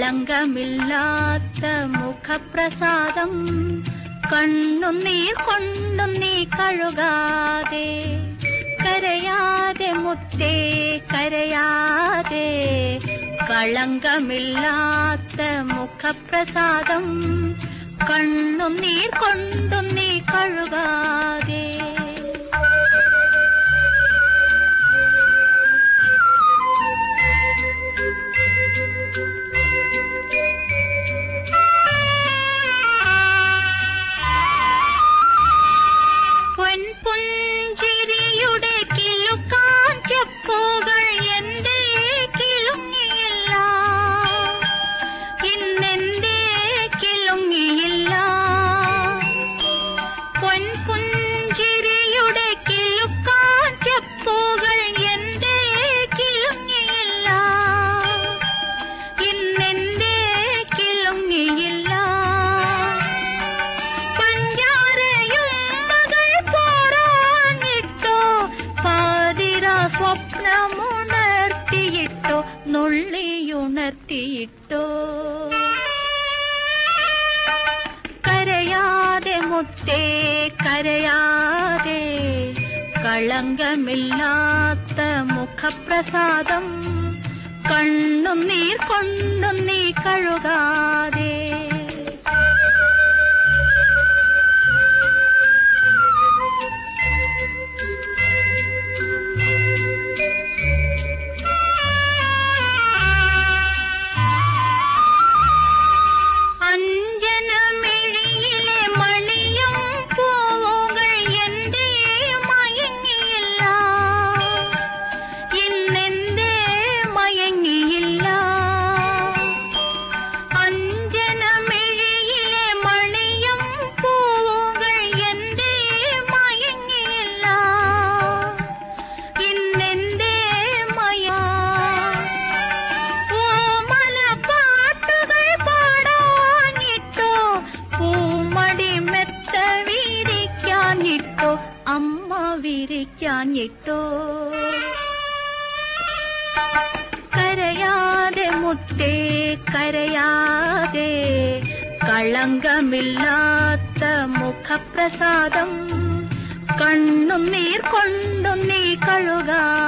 കളങ്കമില്ലാത്ത മുഖപ്രസാദം കണ്ണും നീർ കൊണ്ടും നീ കഴുകാതെ കരയാതെ മുത്തേ കരയാതെ കളങ്കമില്ലാത്ത മുഖപ്രസാദം കണ്ണും നീർ കൊണ്ടും നീ കഴുകാതെ പൊൻപുഞ്ചിരിയുടെ കിലുക്കാൻ ചെപ്പുകൾ എന്തേ കിലുങ്ങിയില്ല ഇന്നെന്തേ കിലുങ്ങിയില്ല പൊൻപുഞ്ചിരിയുടെ കിലുക്കാൻ ചെപ്പുകൾ എന്തേ കിലുങ്ങിയില്ല ഇന്നെന്തേ കിലുങ്ങിയില്ല പഞ്ചാരയും മകൾ പോറാഞ്ഞിട്ടോ പാതിര സ്വപ്നമുണർത്തിയിട്ടോ നുള്ളിയുണർത്തിയിട്ടോ കരയാതെ മുത്തേ കരയാതെ കളങ്കമില്ലാത്ത മുഖപ്രസാദം കണ്ണും നീർ കൊണ്ടും നീ കഴുകാതെ അഞ്ജനമിഴിയിലെ മണിയും പൂവുകൾ എന്തേ മയങ്ങിയില്ല ഇന്നെന്തേ മയങ്ങിയില്ല അഞ്ജനമിഴിയിലെ മണിയും പൂവുകൾ എന്തേ മയങ്ങിയില്ല ഇന്നെന്തേ മയാ ഓമന പാട്ടുകൾ പാടാനിട്ടോ പൂമടി മെത്ത വിരിക്കാനിട്ടോ അമ്മ വിരിക്കാനിട്ടോ കരയാതെ മുത്തേ കരയാതെ കളങ്കമില്ലാത്ത മുഖപ്രസാദം കണ്ണും നീർ കൊണ്ടും നീ കഴുകാ